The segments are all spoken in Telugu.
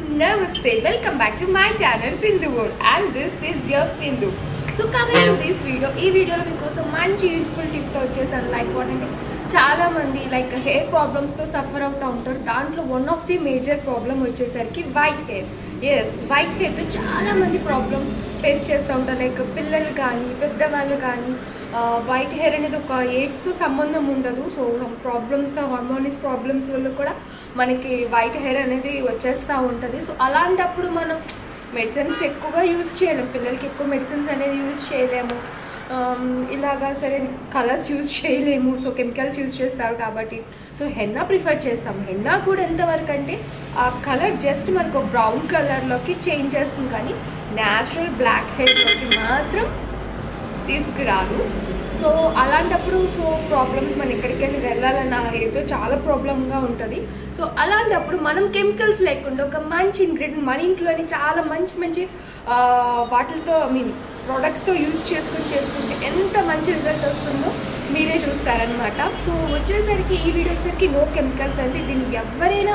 Namaste, welcome back to my channel Sindhu World and this is your Sindhu. So coming to this video ఈ వీడియోలో మీకోసం మంచి యూస్ఫుల్ టిప్తో వచ్చేసాను లైక్ వాట్ అంటే చాలా మంది లైక్ హెయిర్ ప్రాబ్లమ్స్తో సఫర్ అవుతూ ఉంటారు దాంట్లో one of the major problem వచ్చేసరికి వైట్ హెయిర్ ఎస్ వైట్ హెయిర్తో చాలా మంది ప్రాబ్లం ఫేస్ చేస్తూ ఉంటారు లైక్ పిల్లలు కానీ పెద్దవాళ్ళు కానీ వైట్ హెయిర్ అనేది ఒక ఏజ్తో సంబంధం ఉండదు సో ప్రాబ్లమ్స్ హార్మోనిస్ ప్రాబ్లమ్స్ వల్ల కూడా మనకి వైట్ హెయిర్ అనేది వచ్చేస్తూ ఉంటుంది సో అలాంటప్పుడు మనం మెడిసిన్స్ ఎక్కువగా యూజ్ చేయలేము పిల్లలకి ఎక్కువ మెడిసిన్స్ అనేది యూజ్ చేయలేము ఆమ్, ఇలాగా సరే కలర్స్ యూజ్ చేయలేము సో కెమికల్స్ యూజ్ చేస్తారు కాబట్టి సో హెన్నా ప్రిఫర్ చేస్తాం హెన్నా కూడా ఎంతవరకు అంటే ఆ కలర్ జస్ట్ మనకు బ్రౌన్ కలర్లోకి చేంజ్ చేస్తుంది కానీ న్యాచురల్ బ్లాక్ హెయిర్లోకి మాత్రం తీసుకురాదు సో అలాంటప్పుడు సో ప్రాబ్లమ్స్ మనం ఎక్కడికి వెళ్ళి వెళ్ళాలన్న హెయిర్తో చాలా ప్రాబ్లంగా ఉంటుంది సో అలాంటప్పుడు మనం కెమికల్స్ లేకుండా ఒక మంచి ఇంగ్రీడియంట్ మన ఇంట్లోని చాలా మంచి మంచి ఆ, వాటితో ఐ మీన్ ప్రోడక్ట్స్తో యూజ్ చేసుకుని చేసుకుంటే ఎంత మంచి రిజల్ట్ వస్తుందో మీరే చూస్తారనమాట సో వచ్చేసరికి ఈ వీడియో వచ్చేసరికి నో కెమికల్స్ అంటే దీన్ని ఎవరైనా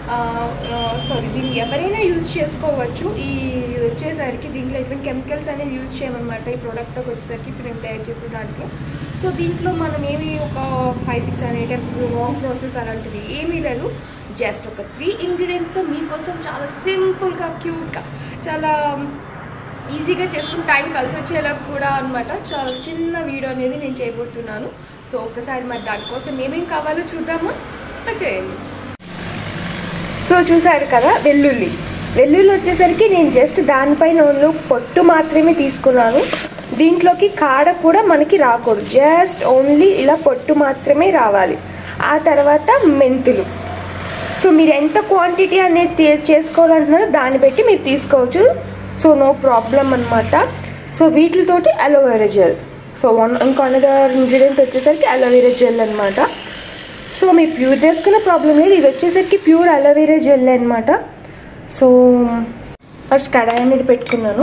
సారీ దీన్ని ఎవరైనా యూజ్ చేసుకోవచ్చు ఈ వచ్చేసరికి దీంట్లో ఎటువంటి కెమికల్స్ అనేది యూజ్ చేయమన్నమాట ఈ ప్రోడక్ట్కి వచ్చేసరికి ఇప్పుడు నేను తయారు చేసే దాంట్లో సో దీంట్లో మనం ఏమి ఒక five six and eight times long process అలాంటిది ఏమీ లేదు జస్ట్ ఒక త్రీ ఇంగ్రీడియంట్స్తో మీకోసం చాలా సింపుల్గా క్యూట్గా చాలా ఈజీగా చేసుకుని టైం కలిసి వచ్చేలా కూడా అనమాట చాలా చిన్న వీడియో అనేది నేను చేయబోతున్నాను సో ఒకసారి మరి దానికోసం ఏమేం కావాలో చూద్దామా చేయండి సో చూసారు కదా వెల్లుల్లి వెల్లుల్లి వచ్చేసరికి నేను జస్ట్ దానిపైన ఉన్న పొట్టు మాత్రమే తీసుకున్నాను దీంట్లోకి కాడ కూడా మనకి రాకూడదు జస్ట్ ఓన్లీ ఇలా పొట్టు మాత్రమే రావాలి ఆ తర్వాత మెంతులు సో మీరు ఎంత క్వాంటిటీ అనేది తీ- చేసుకోవాలంటున్నారో దాన్ని బట్టి మీరు తీసుకోవచ్చు సో నో ప్రాబ్లం అనమాట సో వీటితోటి అలోవెరా జెల్ సో వన్ ఇంకో అనదర్ ఇంగ్రీడియంట్ వచ్చేసరికి అలోవెరా జెల్ అనమాట సో మీరు ప్యూర్ తీసుకున్న ప్రాబ్లం లేదు ఇది వచ్చేసరికి ప్యూర్ అలోవెరా జెల్ అనమాట సో ఫస్ట్ కడాయి అనేది పెట్టుకున్నాను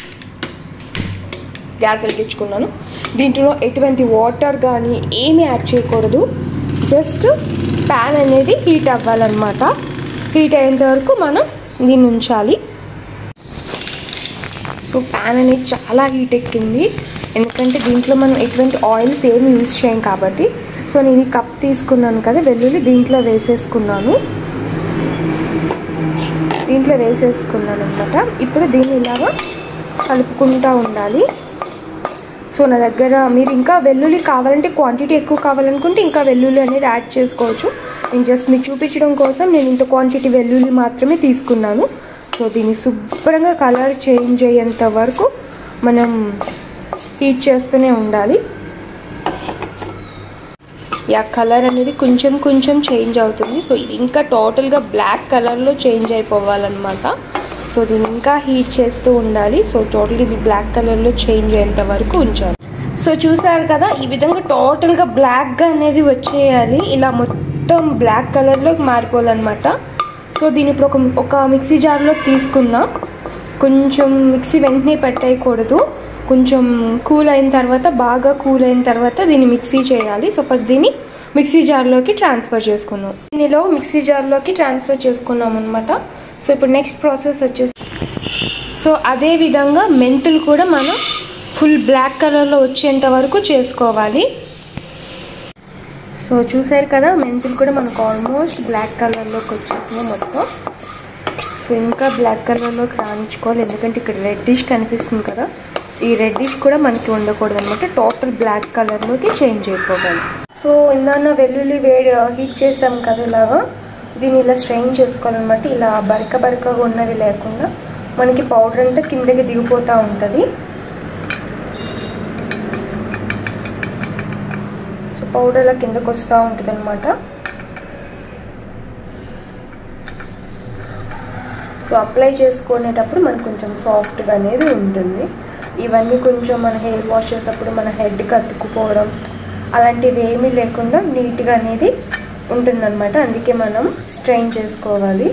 గ్యాస్ వెలిగించుకున్నాను దీంట్లో ఎటువంటి వాటర్ కానీ ఏమీ యాడ్ చేయకూడదు జస్ట్ ప్యాన్ అనేది హీట్ అవ్వాలన్నమాట హీట్ అయ్యేంత వరకు మనం దీన్ని ఉంచాలి సో ప్యాన్ అనేది చాలా హీట్ ఎక్కింది ఎందుకంటే దీంట్లో మనం ఎటువంటి ఆయిల్స్ ఏమి యూజ్ చేయం కాబట్టి సో నేను ఈ కప్ తీసుకున్నాను కదా వెల్లుల్లి దీంట్లో వేసేసుకున్నాను దీంట్లో వేసేసుకున్నాను అనమాట ఇప్పుడు దీన్ని ఇలాగా కలుపుకుంటూ ఉండాలి సో నా దగ్గర మీరు ఇంకా వెల్లుల్లి కావాలంటే క్వాంటిటీ ఎక్కువ కావాలనుకుంటే ఇంకా వెల్లుల్లి అనేది యాడ్ చేసుకోవచ్చు నేను జస్ట్ మీకు చూపించడం కోసం నేను ఇంత క్వాంటిటీ వెల్లుల్లి మాత్రమే తీసుకున్నాను సో దీన్ని శుభ్రంగా కలర్ చేంజ్ అయ్యేంత వరకు మనం హీట్ చేస్తూనే ఉండాలి ఆ కలర్ అనేది కొంచెం కొంచెం చేంజ్ అవుతుంది సో ఇది ఇంకా టోటల్గా బ్లాక్ కలర్లో చేంజ్ అయిపోవాలన్నమాట సో దీన్ని ఇంకా హీట్ చేస్తూ ఉండాలి సో టోటల్గా ఇది బ్లాక్ కలర్లో చేంజ్ అయ్యేంత వరకు ఉంచాలి సో చూసారు కదా ఈ విధంగా టోటల్గా బ్లాక్గా అనేది వచ్చేయాలి ఇలా మొత్తం బ్లాక్ కలర్లోకి మారిపోవాలన్నమాట సో దీని ఇప్పుడు ఒక ఒక మిక్సీ జార్లో తీసుకుందాం కొంచెం మిక్సీ వెంటనే పెట్టేయకూడదు కొంచెం కూల్ అయిన తర్వాత బాగా కూల్ అయిన తర్వాత దీన్ని మిక్సీ చేయాలి సో ఫస్ట్ దీన్ని మిక్సీ జార్లోకి ట్రాన్స్ఫర్ చేసుకుందాం దీనిలో మిక్సీ జార్లోకి ట్రాన్స్ఫర్ చేసుకున్నాం అనమాట సో ఇప్పుడు నెక్స్ట్ ప్రాసెస్ వచ్చేసి సో అదే విధంగా మెంతులు కూడా మనం ఫుల్ బ్లాక్ కలర్లో వచ్చేంత వరకు చేసుకోవాలి సో చూసారు కదా మెంతులు కూడా మనకు ఆల్మోస్ట్ బ్లాక్ కలర్లోకి వచ్చేసినాయి మొత్తం సో ఇంకా బ్లాక్ కలర్లోకి రాణించుకోవాలి ఎందుకంటే ఇక్కడ రెడ్డిష్ కనిపిస్తుంది కదా ఈ రెడ్డిష్ కూడా మనకి ఉండకూడదు అనమాట టోటల్ బ్లాక్ కలర్లోకి చేంజ్ అయిపోవాలి సో ఇందాక వెల్లుల్లి వేడి హీట్ చేసాం కదా ఇలాగా దీన్ని ఇలా స్ట్రెయిన్ చేసుకోవాలన్నమాట ఇలా బరక బరకగా ఉన్నవి లేకుండా మనకి పౌడర్ అంతా కిందకి దిగిపోతూ ఉంటుంది సో పౌడర్ ఇలా కిందకు వస్తూ ఉంటుంది అనమాట సో అప్లై చేసుకునేటప్పుడు మనకు కొంచెం సాఫ్ట్గా అనేది ఉంటుంది ఇవన్నీ కొంచెం మన హెయిర్ వాష్ చేసేటప్పుడు మన హెడ్కి అతుక్కుపోవడం అలాంటివి ఏమీ లేకుండా నీట్గా అనేది ఉంటుందన్నమాట అందుకే మనం స్ట్రెయిన్ చేసుకోవాలి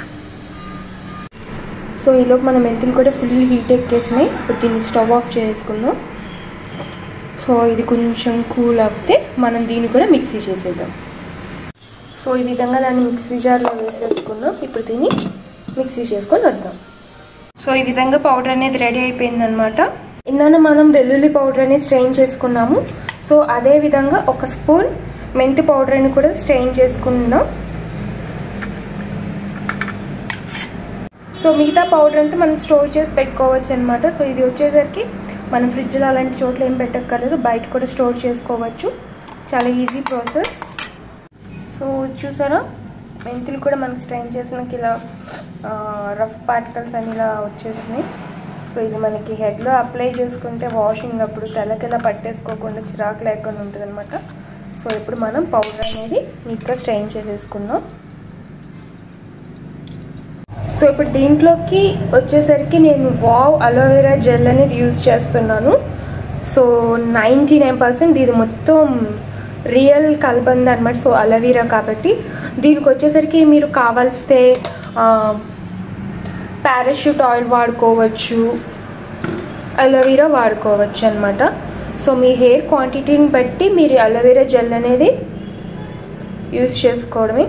సో ఈలోపు మన మెంతులు కూడా ఫుల్ హీట్ ఎక్కేసినాయి ఇప్పుడు దీన్ని స్టవ్ ఆఫ్ చేసుకుందాం సో ఇది కొంచెం కూల్ అవుతే మనం దీన్ని కూడా మిక్సీ చేసేద్దాం సో ఈ విధంగా దాన్ని మిక్సీ జార్లో వేసేసుకున్నాం ఇప్పుడు దీన్ని మిక్సీ చేసుకొని వద్దాం సో ఈ విధంగా పౌడర్ అనేది రెడీ అయిపోయిందనమాట ఇందాక మనం వెల్లుల్లి పౌడర్ అనేది స్ట్రెయిన్ చేసుకున్నాము సో అదే విధంగా ఒక స్పూన్ మెంతి పౌడర్ అని కూడా స్ట్రెయిన్ చేసుకుందాం సో మిగతా పౌడర్ అంతా మనం స్టోర్ చేసి పెట్టుకోవచ్చు అనమాట సో ఇది వచ్చేసరికి మనం ఫ్రిడ్జ్లో అలాంటి చోట్ల ఏం పెట్టక్కర్లేదు బయట కూడా స్టోర్ చేసుకోవచ్చు చాలా ఈజీ ప్రాసెస్ సో చూసారా మెంతులు కూడా మనకి స్ట్రైన్ చేసినాక ఇలా రఫ్ పార్టికల్స్ అని ఇలా వచ్చేసినాయి సో ఇది మనకి హెడ్లో అప్లై చేసుకుంటే వాషింగ్ అప్పుడు తలకి ఇలా పట్టేసుకోకుండా చిరాకు లేకుండా ఉంటుంది అనమాట సో ఇప్పుడు మనం పౌడర్ అనేది నీట్గా స్ట్రైన్ చేసేసుకుందాం సో ఇప్పుడు దీంట్లోకి వచ్చేసరికి నేను వావ్ అలోవెరా జెల్ అనేది యూజ్ చేస్తున్నాను సో నైంటీ నైన్ పర్సెంట్ ఇది మొత్తం రియల్ కలబంద అనమాట సో అలోవెరా కాబట్టి దీనికి వచ్చేసరికి మీరు కావాల్స్తే పారాషూట్ ఆయిల్ వాడుకోవచ్చు అలోవెరా వాడుకోవచ్చు అనమాట సో మీ హెయిర్ క్వాంటిటీని బట్టి మీరు అలోవెరా జెల్ అనేది యూజ్ చేసుకోవడమే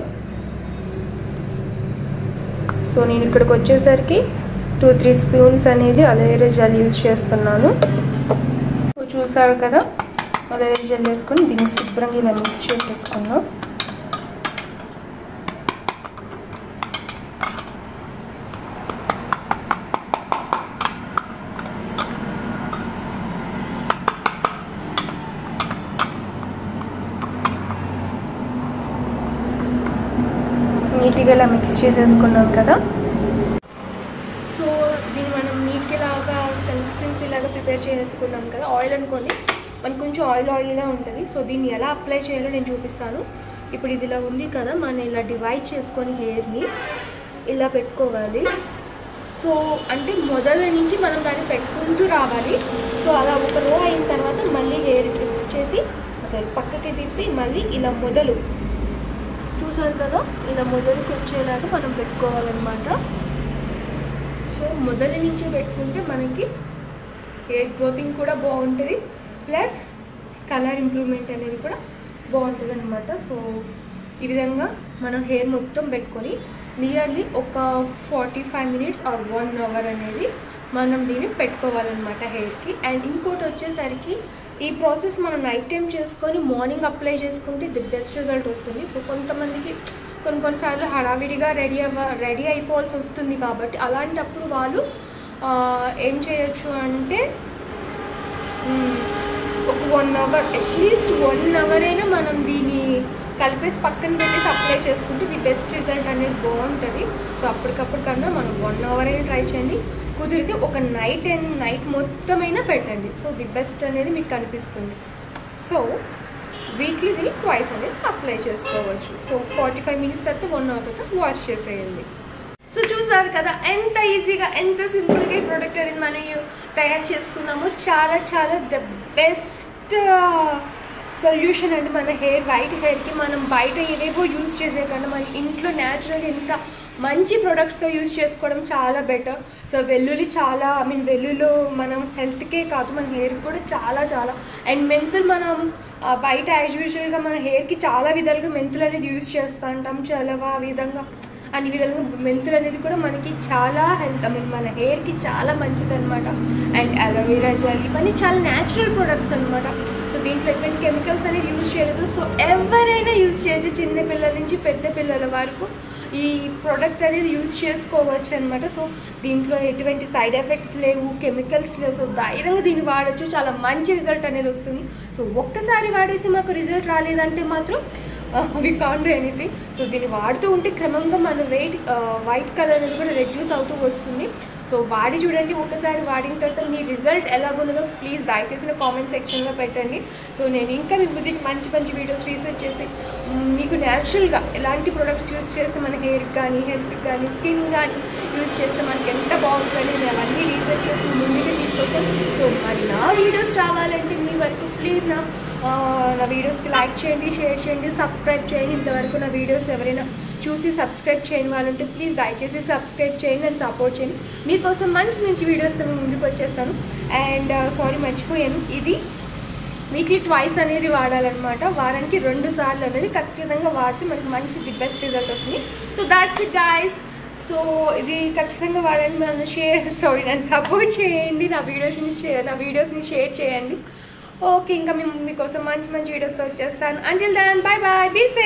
సో నేను ఇక్కడికి వచ్చేసరికి టూ త్రీ స్పూన్స్ అనేది అలోవెరా జెల్ యూజ్ చేస్తున్నాను సో చూసారు కదా అలోవెరా జెల్ వేసుకొని దీన్ని శుభ్రంగా ఇలా మిక్స్ చేసేసుకున్నాం నీట్గా ఇలా మిక్స్ చేసేసుకున్నాం కదా సో దీన్ని మనం నీట్గా లాగా కన్సిస్టెన్సీ లాగా ప్రిపేర్ చేసుకున్నాం కదా ఆయిల్ అనుకోండి మనకు కొంచెం ఆయిల్ ఆయిల్గా ఉంటుంది సో దీన్ని ఎలా అప్లై చేయాలో నేను చూపిస్తాను ఇప్పుడు ఇది ఇలా ఉంది కదా మనం ఇలా డివైడ్ చేసుకొని హెయిర్ని ఇలా పెట్టుకోవాలి సో అంటే మొదల నుంచి మనం దాన్ని పెట్టుకుంటూ రావాలి సో అలా ఒక రో అయిన తర్వాత మళ్ళీ హెయిర్ ట్రిప్ చేసి సారీ పక్కకి తిప్పి మళ్ళీ ఇలా మొదలు చూసారు కదా ఇలా మొదలుకి వచ్చేలాగా మనం పెట్టుకోవాలన్నమాట సో మొదటి నుంచే పెట్టుకుంటే మనకి హెయిర్ గ్రోతింగ్ కూడా బాగుంటుంది ప్లస్ కలర్ ఇంప్రూవ్మెంట్ అనేది కూడా బాగుంటుంది అనమాట సో ఈ విధంగా మనం హెయిర్ మొత్తం పెట్టుకొని నియర్లీ ఒక forty five minutes or one hour అనేది మనం దీన్ని పెట్టుకోవాలన్నమాట హెయిర్కి అండ్ ఇంకోటి వచ్చేసరికి ఈ ప్రాసెస్ మనం నైట్ టైం చేసుకొని మార్నింగ్ అప్లై చేసుకుంటే ది బెస్ట్ రిజల్ట్ వస్తుంది సో కొంతమందికి కొన్ని కొన్నిసార్లు హడావిడిగా రెడీ అవ్వ రెడీ అయిపోవాల్సి వస్తుంది కాబట్టి అలాంటప్పుడు వాళ్ళు ఆ, ఏం చేయొచ్చు అంటే మ్, ఒక one hour at least one hour అయినా మనం దీన్ని కలిపేసి పక్కన పెట్టేసి అప్లై చేసుకుంటే ది బెస్ట్ రిజల్ట్ అనేది బాగుంటుంది సో అప్పటికప్పుడు కన్నా మనం వన్ అవర్ అయినా ట్రై చేయండి కుదిరితే ఒక నైట్ అండ్ నైట్ మొత్తమైనా పెట్టండి సో ది బెస్ట్ అనేది మీకు కనిపిస్తుంది సో వీక్లీ దీన్ని ట్వైస్ అనేది అప్లై చేసుకోవచ్చు సో ఫార్టీ ఫైవ్ మినిట్స్ తర్వాత వన్ అవర్ తర్వాత వాష్ చేసేయండి సో చూసారు కదా ఎంత ఈజీగా ఎంత సింపుల్గా ఈ ప్రోడక్ట్ అనేది మనం తయారు చేసుకున్నాము చాలా చాలా ద బెస్ట్ సొల్యూషన్ అండి మన హెయిర్ వైట్ హెయిర్కి మనం బయట ఏవేవో యూజ్ చేసే కన్నా మన ఇంట్లో న్యాచురల్ ఎంత మంచి ప్రొడక్ట్స్తో యూజ్ చేసుకోవడం చాలా బెటర్ సో వెల్లుల్లి చాలా ఐ మీన్ వెల్లుల్లి మనం హెల్త్కే కాదు మన హెయిర్కి కూడా చాలా చాలా అండ్ మెంతులు మనం ఆ, బయట యాజ్ యూజువల్గా మన హెయిర్కి చాలా విధాలుగా మెంతులు అనేది యూజ్ చేస్తూ ఉంటాం చలవ ఆ విధంగా అన్ని విధాలుగా మెంతులు అనేది కూడా మనకి చాలా హెల్త్ ఐ మీన్ మన హెయిర్కి చాలా మంచిది అనమాట అండ్ అలోవెరా జెల్ ఇవన్నీ చాలా న్యాచురల్ ప్రొడక్ట్స్ అనమాట సో దీంట్లో ఎటువంటి కెమికల్స్ అనేది యూజ్ చేయలేదు సో ఎవరైనా యూజ్ చేయొచ్చు చిన్న పిల్లల నుంచి పెద్ద పిల్లల వరకు ఈ ప్రోడక్ట్ అనేది యూజ్ చేసుకోవచ్చు అనమాట సో దీంట్లో ఎటువంటి సైడ్ ఎఫెక్ట్స్ లేవు కెమికల్స్ లేవు సో ధైర్యంగా దీన్ని వాడచ్చు చాలా మంచి రిజల్ట్ అనేది వస్తుంది సో ఒక్కసారి వాడేసి మాకు రిజల్ట్ రాలేదంటే మాత్రం we can do anything so దీన్ని వాడుతూ ఉంటే క్రమంగా మన వెయిట్ వైట్ కలర్ అనేది కూడా రెడ్యూస్ అవుతూ వస్తుంది సో వాడి చూడండి ఒకసారి వాడిన తర్వాత మీ రిజల్ట్ ఎలాగున్నదో ప్లీజ్ దయచేసి నా కామెంట్ సెక్షన్లో పెట్టండి సో నేను ఇంకా మీ ముందుకి మంచి మంచి వీడియోస్ రీసెర్చ్ చేసి మ్, మీకు న్యాచురల్గా ఎలాంటి ప్రొడక్ట్స్ యూస్ చేస్తే మన హెయిర్కి కానీ హెల్త్కి కానీ స్కిన్ కానీ యూస్ చేస్తే మనకి ఎంత బాగుంటుంది నేను అవన్నీ రీసెర్చ్ చేసి మీ ముందుకే తీసుకొస్తాను సో మరి నా వీడియోస్ రావాలంటే మీ వరకు ప్లీజ్ నా ఆ, నా వీడియోస్కి లైక్ చేయండి షేర్ చేయండి సబ్స్క్రైబ్ చేయండి ఇంతవరకు నా వీడియోస్ ఎవరైనా చూసి సబ్స్క్రైబ్ చేయని వాళ్ళు ఉంటే ప్లీజ్ దయచేసి సబ్స్క్రైబ్ చేయండి అండ్ సపోర్ట్ చేయండి మీకోసం మంచి మంచి వీడియోస్తో మేము ముందుకు వచ్చేస్తాను అండ్ సారీ మర్చిపోయాను ఇది వీక్లీ ట్వైస్ అనేది వాడాలన్నమాట వారానికి రెండు సార్లు అనేది ఖచ్చితంగా వాడితే మనకి మంచి ది బెస్ట్ రిజల్ట్ వస్తుంది so that's it guys so ఇది ఖచ్చితంగా వాడండి నన్ను షేర్ సారీ నన్ను సపోర్ట్ చేయండి నా వీడియోస్ని షేర్ నా వీడియోస్ని షేర్ చేయండి ఓకే ఇంకా మేము మీకోసం మంచి మంచి వీడియోస్తో వచ్చేస్తాను until then bye bye be